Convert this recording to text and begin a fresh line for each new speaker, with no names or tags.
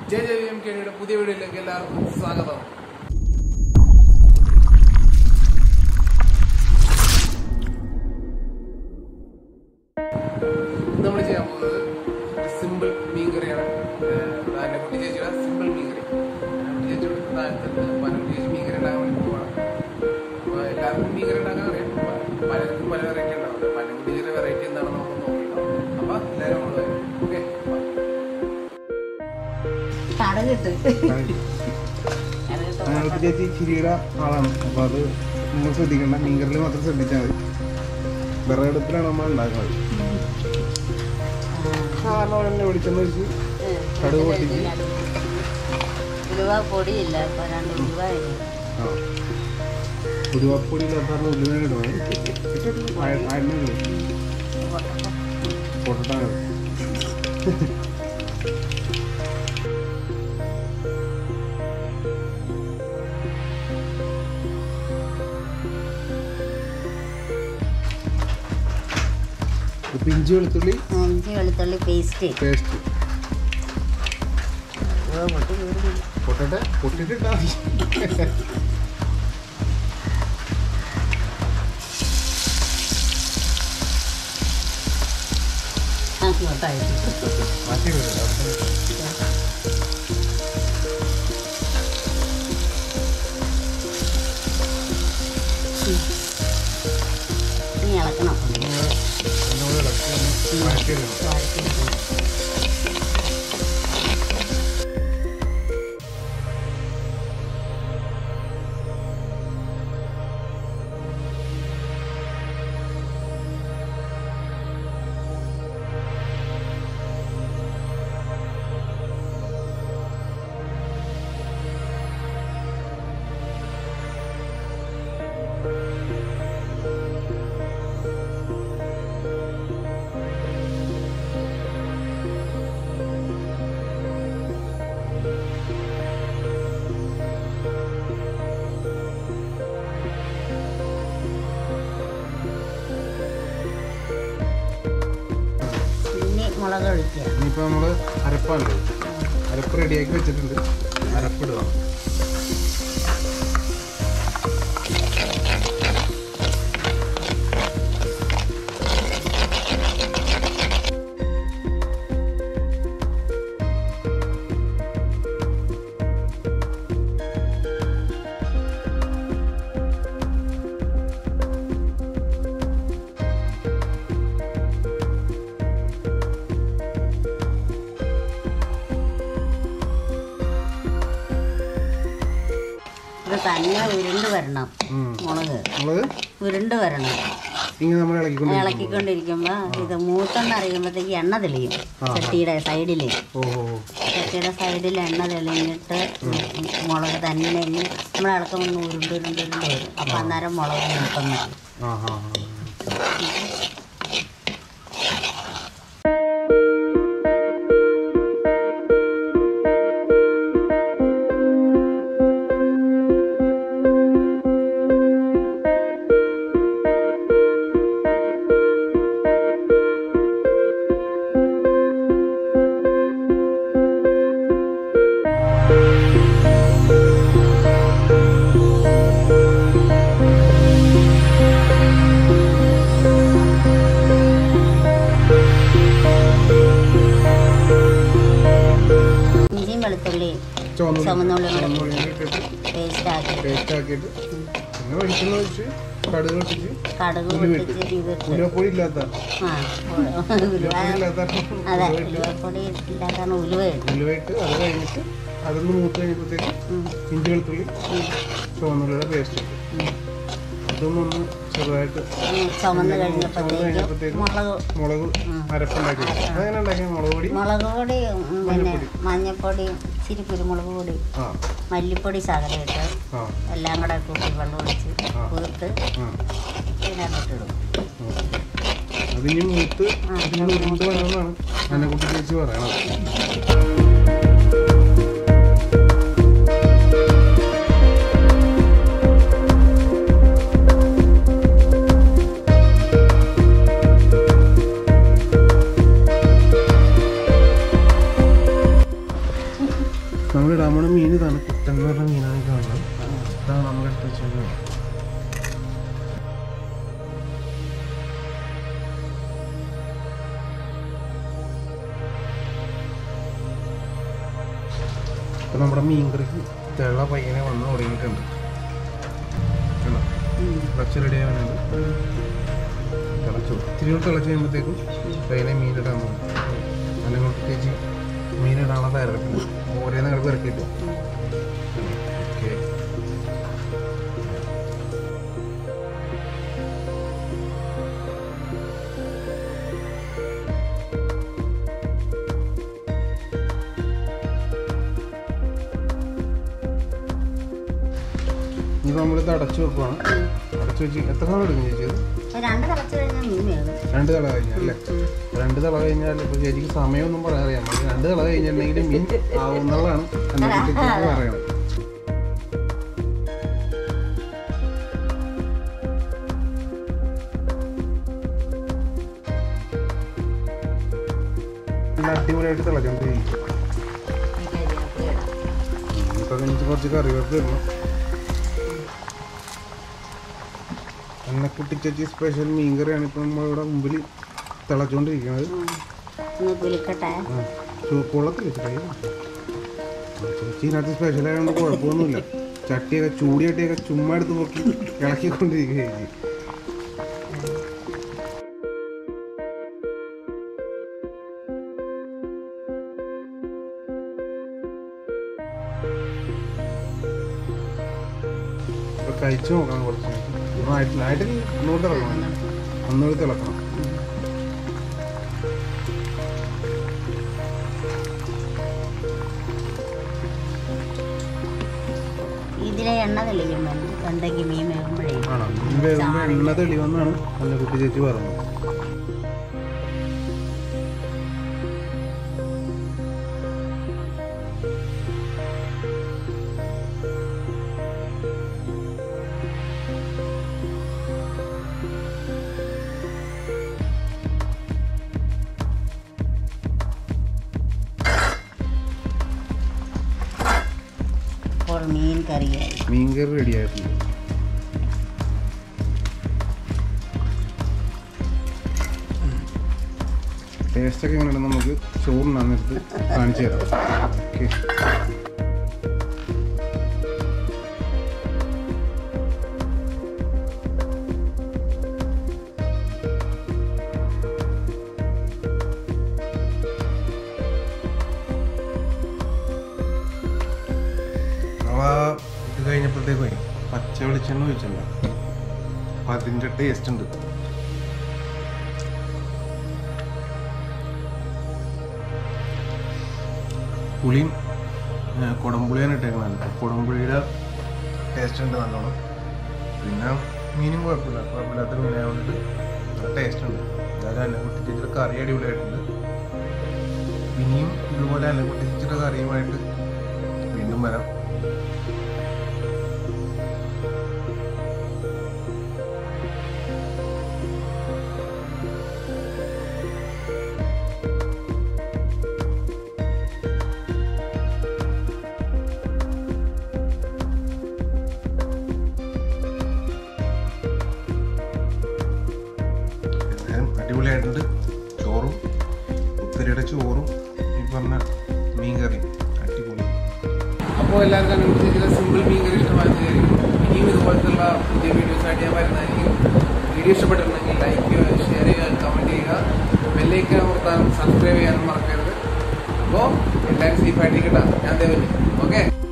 J J V M കെയുടെ പുതിയ വീഡിയോയിലേക്ക് എല്ലാവർക്കും സ്വാഗതം നമ്മൾ ചെയ്യാൻ പോകുന്നത് സിമ്പിൾ മീൻകറിയാണ് അതിന്റെ കുട്ടി ചേച്ചിയുടെ സിമ്പിൾ മീൻകറി കുട്ടി ചേച്ചിയുടെ താഴത്തുണ്ട് പനകുട്ടി ചേച്ചി മീൻകറി ഉണ്ടാക്കാൻ വേണ്ടി പോകണം അപ്പോൾ എല്ലാവർക്കും മീൻകറി ഉണ്ടാക്കാൻ അറിയാം പ- പലർക്കും പല വെറൈറ്റി ഉണ്ടാവും പനകുട്ടി ചേച്ചിയുടെ വെറൈറ്റി എന്താണെന്ന് നമുക്ക് നോക്കിയിട്ടാവും അപ്പോൾ എല്ലാവരും നമ്മൾ ഓക്കെ
കടകിട്ട്
ഞങ്ങൾക്ക് ചേച്ചി ചിരിയുടെ ആളാണ് അപ്പോൾ അത് നമ്മൾ ശ്രദ്ധിക്കേണ്ട മീൻകറിൽ മാത്രം ശ്രദ്ധിച്ചാൽ മതി വിറകടുപ്പിലാണ് നമ്മൾ ഉണ്ടാക്കുന്നത് സാധാരണ പോലെ തന്നെ വെളിച്ചെണ്ണ ഒഴിച്ച് കടുക് പൊട്ടിച്ച്
ഉലുവ പൊടിയില്ല അപ്പൊ രണ്ട് ഉലുവ ഇടും.
ആ ഉരുവാപ്പൊടി സാധാരണ ഉള്ളിനെ ഇടണം ഇട്ടിട്ട് ആയിരുന്നു പൊട്ടട്ടാണ് ഇപ്പം ഇഞ്ചി വെളുത്തുള്ളി
ഇഞ്ചി വെളുത്തുള്ളി പേസ്റ്റ്
പേസ്റ്റ്
ഉലുവ പൊട്ടി വീടും
പൊട്ടട്ടെ പൊട്ടിട്ടിട്ടാ മതി
അങ്ങോട്ടായിട്ട്
മാറ്റി വിടുക
ഇനി ഇളക്കണം
ഒന്നുകൂടെ ഇളക്കി ഒന്ന് മാറ്റി ഇടണം
വഴറ്റിയെടുക്കണം. ഇനി മുളക് ഒഴിക്കുക
ഇനിയിപ്പോൾ നമ്മൾ അരപ്പാണല്ലോ അരപ്പ് റെഡിയാക്കി വെച്ചിട്ടുണ്ട് അരപ്പിടുക
ഇത് തന്നെ ഉരുണ്ട് വരണം മുളക്
നമ്മൾ
ഉരുണ്ട് വരണം
ഇങ്ങനെ നമ്മൾ ഇളക്കിക്കൊണ്ട്
ഇളക്കിക്കൊണ്ടിരിക്കുമ്പോൾ ഇത് മൂത്തെന്ന് അറിയുമ്പോഴത്തേക്ക് എണ്ണ തെളിയും ചട്ടിയുടെ സൈഡിൽ
ഓ ഓ ഓ.
ചട്ടിയുടെ സൈഡിൽ എണ്ണ തെളിഞ്ഞിട്ട് മുളക് തന്നെ ഇങ്ങനെ നമ്മൾ ഇളക്കുമ്പോൾ ഉരുണ്ട് ഉരുണ്ട് ഉരുണ്ട് വരും അപ്പം അന്നേരം മുളക് മൂക്കുന്നു
ആ ആ ആ
ഇഞ്ചിയും വെളുത്തുള്ളി
ചുവന്നുള്ളി
ചുവന്നുള്ളി കൂടെ
ചുവന്നുള്ളി ഇട്ടിട്ട്
പേസ്റ്റ് ആക്കി
പേസ്റ്റ് ആക്കിയിട്ട് പിന്നെ വെളിച്ചെണ്ണ ഒഴിച്ച് കടുക് പൊട്ടിച്ച്
കടുക്
ഉലുവ
പൊട്ടിച്ച് ഇതിട്ട്
ഉലുവപ്പൊടി ഇല്ലാത്ത
ആ ഉലുവ
ഉലുവപ്പൊടി ഇല്ലാത്ത
അതെ ഉലുവപ്പൊടി ഇല്ലാതാണ് ഉലുവ ഇടും
ഉലുവയിട്ട് അത് കഴിഞ്ഞിട്ട് അതൊന്ന് മൂത്ത് കഴിഞ്ഞപ്പോഴത്തേക്ക് ഇഞ്ചി വെളുത്തുള്ളി ചുവന്നുള്ളിയുടെ പേസ്റ്റ് അതൊന്നൊന്ന് ചെറുതായിട്ട്
ചുമന്ന്
ചുവന്ന്
കഴിഞ്ഞപ്പോഴത്തേക്ക്
കഴിഞ്ഞപ്പോഴത്തേക്ക്
മുളക്
മുളക് അരപ്പുണ്ടാക്കി അങ്ങനെ ഉണ്ടാക്കിയ മുളക് പൊടി
മുളക് പൊടി ഉം, പിന്നെ മഞ്ഞപ്പൊടി ഇച്ചിരി കുരുമുളക് പൊടി
ആ
മല്ലിപ്പൊടി ശകലം ഇട്ട്
ആ
എല്ലാം കൂടെ കൂട്ടി വെള്ളം ഒഴിച്ച് കുതിർത്ത്
ആ
ഇതിനകത്തിടും
അതിനി മൂത്ത് ഇതിന് ഉരുണ്ട് വരണമെന്നാണ് എന്നെ കുട്ടി ചേച്ചി പറയണത് അപ്പോൾ നമ്മുടെ മീൻകറിക്ക് തിള പയ്യനെ വന്ന് തുടങ്ങിയിട്ടുണ്ട് കണ്ടോ? തിളച്ച് റെഡി ആവാനുണ്ട് തിളച്ചു ഒത്തിരി കൂടി തിളച്ച് കഴിയുമ്പോഴത്തേക്കും പയ്യനെ മീനിടാൻ പോകും അല്ലെങ്കിൽ പ്രത്യേകിച്ച് മീനിടാനുള്ള തയ്യാറെടുപ്പില്ല ഓരോ നിങ്ങൾ ഇറക്കിയിട്ട് ഓക്കെ ഇനിയിപ്പോൾ നമ്മളിത് അടച്ചു വെക്കുവാണ് അടച്ചു വെച്ച് എത്ര സമയം എടുക്കും ചേച്ചി ഇത്?
രണ്ട് തിളച്ച് കഴിഞ്ഞാൽ മീൻ വേകും
രണ്ട് തള കഴിഞ്ഞാൽ അല്ലേ രണ്ട് തള കഴിഞ്ഞാൽ ഇപ്പോൾ ചേച്ചിക്ക് സമയമൊന്നും പറയാൻ അറിയാം പക്ഷേ രണ്ട് തള കഴിഞ്ഞിട്ടുണ്ടെങ്കിൽ മീൻ ആവുന്നതാണ് എന്നെ കുറിച്ച് പറയണം നല്ല അടിപൊളിയായിട്ട് തിളച്ചോണ്ടിരിക്കും
ഈ കരിവേപ്പില ഇടാം.
ഇപ്പൊ എനിക്ക് കുറച്ച് കറിവേപ്പ് തരണം എണ്ണക്കുട്ടി ചേച്ചി സ്പെഷ്യൽ മീൻ കറിയാണ് ഇപ്പൊ നമ്മളിവിടെ മുമ്പിൽ തിളച്ചുകൊണ്ടിരിക്കുന്നത്
ഉം. ഒന്ന് പുലിക്കട്ടെ
ആ ചൂ- കൊള്ളത്തില്ല ചേച്ചി ചേച്ചി ഇതിനകത്ത് സ്പെഷ്യൽ ആയതുകൊണ്ട് കുഴപ്പമൊന്നുമില്ല ചട്ടിയൊക്കെ ചൂടി ചട്ടിയൊക്കെ ചുമ്മാ എടുത്ത് നോക്കി ഇളക്കിക്കൊണ്ടിരിക്കുക ചേച്ചി ഇപ്പൊ കഴിച്ചു നോക്കാം കുറച്ച് ഒന്നും ആയിട്ടില്ല ആയിട്ടില്ല ഒന്നുകൂടി തിളക്കണം ഒന്നുകൂടി തിളക്കണം
ഇതിലെ എണ്ണ തെളിയുമ്പോൾ എന്തെങ്കിൽ മീൻ വേകുമ്പോഴേ
ആണോ മീൻ വേകുമ്പോൾ എണ്ണ തെളിവെന്നാണ് കുട്ടി ചേച്ചി പറഞ്ഞത്
ഇപ്പോൾ മീൻ കറിയായി
മീൻ കറി റെഡി ആയിട്ടുണ്ട് ടേസ്റ്റ് ഒക്കെ എങ്ങനെയാണ് നമുക്ക് ചോറിനാണ് എടുത്ത് കാണിച്ചു തരാം ഓക്കെ അവ ഇത് കഴിഞ്ഞപ്പോഴത്തേക്കേ പച്ച വെളിച്ചെണ്ണ ഒഴിച്ചല്ല അപ്പം അതിൻ്റെ ടേസ്റ്റ് ഉണ്ട് പുളിയും ആ, കുടംപുളിയാണ് ഇട്ടേക്കുന്നത് അപ്പോൾ കുടംപുളിയുടെ ടേസ്റ്റ് ഉണ്ട് നല്ലോണം പിന്നെ മീനും കുഴപ്പമില്ല കുഴപ്പമില്ലാത്ത മീനായതുകൊണ്ട് ടേസ്റ്റ് ഉണ്ട് അതായത് അല്ല കുട്ടിച്ചിട്ട് കറി അടിപൊളിയായിട്ടുണ്ട് ഇനിയും ഇതുപോലെ അല്ല കുട്ടിച്ചിട്ട് കറിയുമായിട്ട് വീണ്ടും വരാം എന്തായാലും അടിപൊളിയായിട്ടുണ്ട് ചോറും ഉത്തരയുടെ ചോറും ഈ പറഞ്ഞ മീൻ കറിയും അടിപൊളി
അപ്പോൾ എല്ലാവർക്കും അനുഭവം ചേച്ചിയുടെ സിമ്പിൾ മീൻ കറി ഇഷ്ടമായെന്ന് വിചാരിക്കുന്നു ഇനിയും ഇതുപോലത്തുള്ള പുതിയ വീഡിയോസ് ആയിട്ട് ഞാൻ വരുന്നതായിരിക്കും വീഡിയോ ഇഷ്ടപ്പെട്ടിട്ടുണ്ടെങ്കിൽ ലൈക്ക് ചെയ്യുക ഷെയർ ചെയ്യുക കമൻറ്റ് ചെയ്യുക ബെല്ലേക്ക് അമർത്താനും സബ്സ്ക്രൈബ് ചെയ്യാനും മറക്കരുത് അപ്പോൾ എല്ലാവരും സേഫായിട്ടിരിക്കട്ടെ ഞാൻ ദേവല്ലേ ഓക്കെ